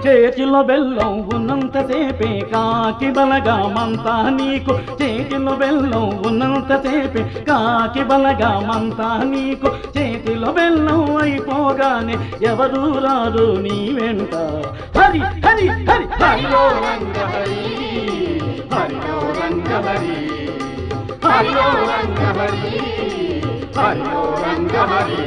చేతిలో బెల్లం ఉన్నంతసేపే కాకి బలగామంతా నీకు చేతిలో బెల్లం ఉన్నంతసేపే కాకి బలగామంతా నీకు చేతిలో బెల్లం అయిపోగానే ఎవరు రారు నీ వెంట హరి హరి హరి హరిలో రంగ హరి హరిలో రంగ హరి హరిలో రంగ హరి హరిలో రంగ హరి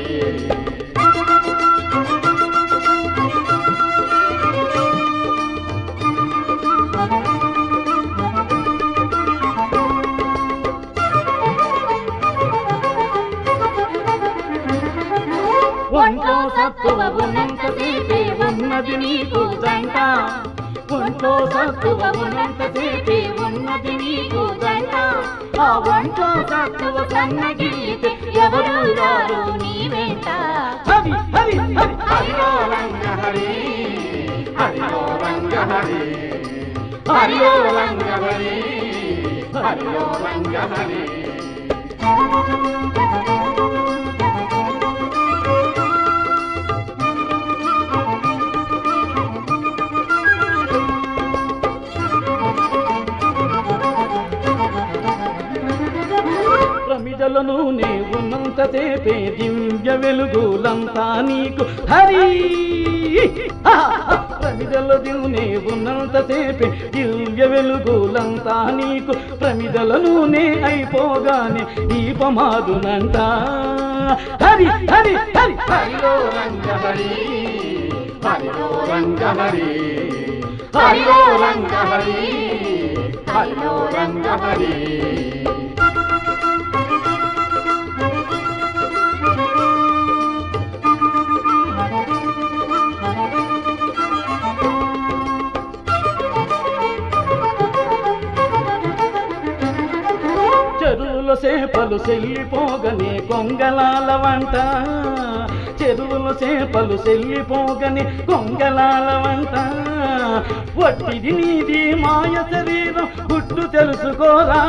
ఒంట్లో సత్తువ ఉన్నంతసేపే ఉన్నది నీకు జంట ఒంట్లో సత్తువ ఉన్నంతసేపే ఉన్నది నీకు జంట ఆ ఒంట్లో సత్తువ సన్నగిలితే ఎవరు రారు నీ వెంట హరి హరి హరి హరిలో రంగ హరి హరిలో రంగ హరి హరిలో రంగ హరి హరిలో రంగ హరి ప్రమిదల నూనె ఉన్నంతసేపే దివ్య వెలుగులంతా నీకు హరి ప్రమిదల నూనె ఉన్నంతసేపే దివ్య వెలుగులంతా నీకు ప్రమిదల నూనె అయిపోగానే దీపమాదునంట హరి హరి హరి హరిలో రంగ హరి హరిలో రంగ హరి హరిలో రంగ హరి హరిలో రంగ హరి చెరువుల చేపలు చెల్లిపోగని కొంగలాల వంట చెరువుల చేపలు చెల్లిపోగని కొంగలాల వంట వట్టిది నీది మాయ శరీరం గుట్టు తెలుసుకోరా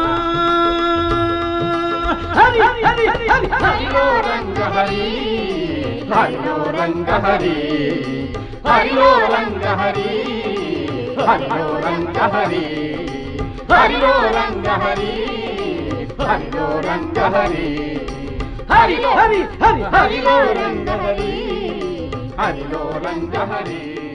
హరి హరి హరి హరిలో రంగ హరి హరిలో రంగ హరి హరిలో రంగ హరి హరిలో రంగ హరి హరిలో రంగ హరి హరిలో రంగ హరి హరి హరి హరి హరిలో రంగ హరి హరిలో రంగ హరి